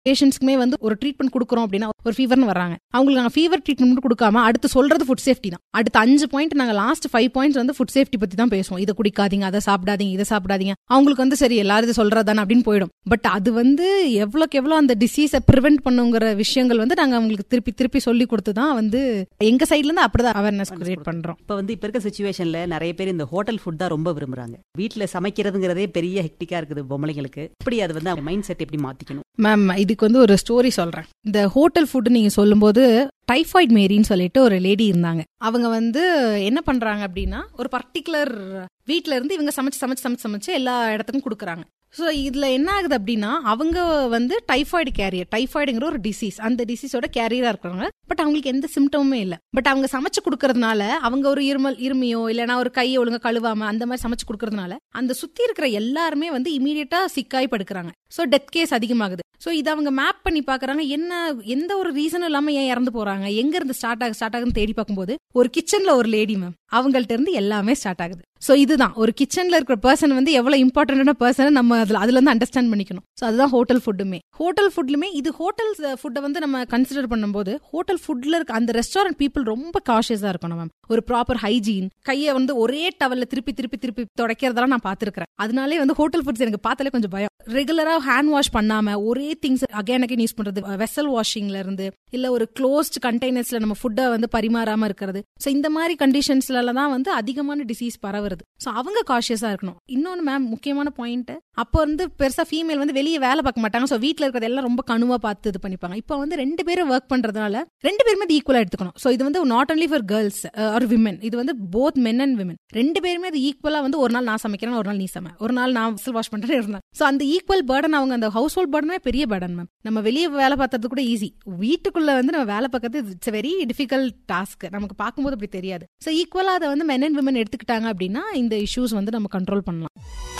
பேஷண்ட்ஸ்க்குமே வந்து ஒரு ட்ரீட்மெண்ட் கொடுக்குறோம் அப்படின்னா ஒரு ஃபீவர்னு வராங்க அவங்களுக்கு நாங்கள் ஃபீவர் ட்ரீட்மெண்ட் கொடுக்காம அடுத்து சொல்றது ஃபுட் சேஃப்டி தான் அடுத்த அஞ்சு பாயிண்ட் நாங்கள் லாஸ்ட் ஃபைவ் பாயிண்ட்ஸ் வந்து ஃபுட் சேஃப்டி பத்தி தான் பேசுவோம் இதை குடிக்காதீங்க அதை சாப்பிடாதீங்க இதை சாப்பிடாதீங்க அவங்களுக்கு வந்து சரி எல்லாரும் இது சொல்றதானே அப்படின்னு போயிடும் பட் அது வந்து எவ்வளோக்கு எவ்வளோ அந்த டிசீஸை ப்ரிவென்ட் பண்ணுங்கிற விஷயங்கள் வந்து நாங்கள் அவங்களுக்கு திருப்பி திருப்பி சொல்லி கொடுத்து தான் வந்து எங்க சைட்ல இருந்து அப்படிதான் அவேர்னஸ் கிரியேட் பண்றோம் இப்ப வந்து இப்ப இருக்க சுச்சுவேஷன்ல நிறைய பேர் இந்த ஹோட்டல் ஃபுட் தான் ரொம்ப விரும்புறாங்க வீட்ல சமைக்கிறதுங்கிறதே பெரிய ஹெக்டிக்கா இருக்குது பொம்பளைங்களுக்கு இப்படி அது வந்து அவங்க மைண்ட் செட் எப்படி மாத்திக்கணும் மேம் இதுக்கு வந்து ஒரு ஸ்டோரி சொல்றேன் இந்த ஹோட்டல் ஃபுட் நீங்க சொல்லும்போது டைஃபாய்டு மேரின்னு சொல்லிட்டு ஒரு லேடி இருந்தாங்க அவங்க வந்து என்ன பண்றாங்க அப்படின்னா ஒரு பர்டிகுலர் வீட்ல இருந்து இவங்க சமைச்சு சமைச்சு சமைச்சு சமைச்சு எல்லா இடத்துக்கும் கொடுக்குறாங்க ஸோ இதுல என்ன ஆகுது அப்படின்னா அவங்க வந்து டைஃபாய்டு கேரியர் டைஃபாய்டுங்கிற ஒரு டிசீஸ் அந்த டிசீஸோட கேரியரா இருக்கிறாங்க பட் அவங்களுக்கு எந்த சிம்டமுமே இல்லை பட் அவங்க சமைச்சு கொடுக்கறதுனால அவங்க ஒரு இருமல் இருமியோ இல்லைன்னா ஒரு கையை ஒழுங்கா கழுவாம அந்த மாதிரி சமைச்சு கொடுக்கறதுனால அந்த சுத்தி இருக்கிற எல்லாருமே வந்து இமீடியட்டா சிக்காய் படுக்கிறாங்க ஸோ டெத் கேஸ் அதிகமாகுது ஸோ இதை அவங்க மேப் பண்ணி பாக்குறாங்க என்ன எந்த ஒரு ரீசனும் இல்லாம ஏன் இறந்து போறாங்க எங்க இருந்து ஸ்டார்ட் ஆகுது ஸ்டார்ட் ஆகுதுன்னு தேடி பார்க்கும்போது ஒரு கிச்சன்ல ஒரு லேடி மேம் அவங்கள்ட்ட இருந்து எல்லாமே ஸ்டார்ட் ஆகுது ஸோ இதுதான் ஒரு கிச்சன்ல இருக்கிற பர்சன் வந்து எவ்வளவு இம்பார்ட்டன்டான பர்சன் நம்ம அதுல அதுல இருந்து அண்டர்ஸ்டாண்ட் பண்ணிக்கணும் ஸோ அதுதான் ஹோட்டல் ஃபுட்டுமே ஹோட்டல் ஃபுட்லுமே இது ஹோட்டல் ஃபுட்டை வந்து நம்ம கன்சிடர் பண்ணும்போது ஹோட்டல் ஃபுட்ல இருக்க அந்த ரெஸ்டாரண்ட் பீப்புள் ரொம்ப காஷியஸா இருக்கணும் மேம் ஒரு ப்ராப்பர் ஹைஜீன் கையை வந்து ஒரே டவல்ல திருப்பி திருப்பி திருப்பி தொடக்கிறதெல்லாம் நான் பார்த்திருக்கிறேன் அதனாலே வந்து ஹோட்டல் ஃபுட்ஸ் எனக்கு பார்த்தாலே கொஞ்சம் பயம் ரெகுலரா ஹேண்ட் வாஷ் பண்ணாம ஒரே திங்ஸ் அகைன் அகைன் யூஸ் பண்றது வெசல் வாஷிங்ல இருந்து இல்ல ஒரு க்ளோஸ்ட் கண்டெய்னர்ஸ்ல நம்ம ஃபுட்டை வந்து பரிமாறாம இருக்கிறது ஸோ இந்த மாதிரி கண்டிஷன்ஸ்ல தான் வந்து அதிகமான டிசீஸ் பரவுறது ஸோ அவங்க காஷியஸா இருக்கணும் இன்னொன்னு மேம் முக்கியமான பாயிண்ட் அப்போ வந்து பெருசா ஃபீமேல் வந்து வெளியே வேலை பார்க்க மாட்டாங்க ஸோ வீட்டில் இருக்கிறது எல்லாம் ரொம்ப கனுவா பார்த்து இது பண்ணிப்பாங்க இப்போ வந்து ரெண்டு பேரும் ஒர்க் பண்றதுனால ரெண்டு பேருமே அது ஈக்குவலா எடுத்துக்கணும் ஸோ இது வந்து not only for girls or women இது வந்து போத் மென் அண்ட் விமன் ரெண்டு பேருமே அது ஈக்குவலா வந்து ஒரு நாள் நான் சமைக்கிறேன் ஒரு நாள் நீ சமை ஒரு நாள் நான் விசில் வாஷ் பண்றேன் இருந்தா ஸோ அந்த ஈக்குவல் பேர்டன் அவங்க அந்த ஹவுஸ் ஹோல்ட் பேர்டனே பெரிய பேர்டன் மேம் நம்ம வெளியே வேலை பார்த்தது கூட ஈஸி வீட்டுக்குள்ள வந்து நம்ம வேலை பார்க்கறது இட்ஸ் வெரி டிஃபிகல்ட் டாஸ்க் நமக்கு பார்க்கும்போது அப்படி தெரியாது ஸோ ஈக்குவலா அதை வந்து மென் அண்ட் விமன் எடுத்துக்கிட்டாங்க அப்படின்னா இந்த இஷ்யூஸ் வந்து நம்ம கண்ட்ரோல் பண்ணலாம்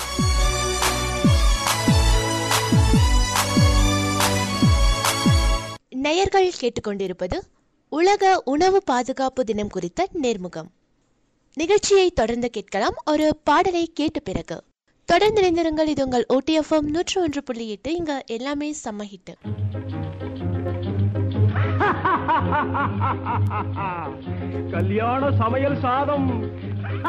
நேயர்கள் கேட்டுக்கொண்டிருப்பது உலக உணவு பாதுகாப்பு தினம் குறித்த நேர்முகம் நிகழ்ச்சியை தொடர்ந்து கேட்கலாம் ஒரு பாடலை கேட்ட பிறகு தொடர்ந்து இணைந்திருங்கள் இது உங்கள் ஓடிஎஃப்எம் நூற்று ஒன்று புள்ளி எட்டு இங்க எல்லாமே செம்ம ஹிட் கல்யாண சமையல் சாதம்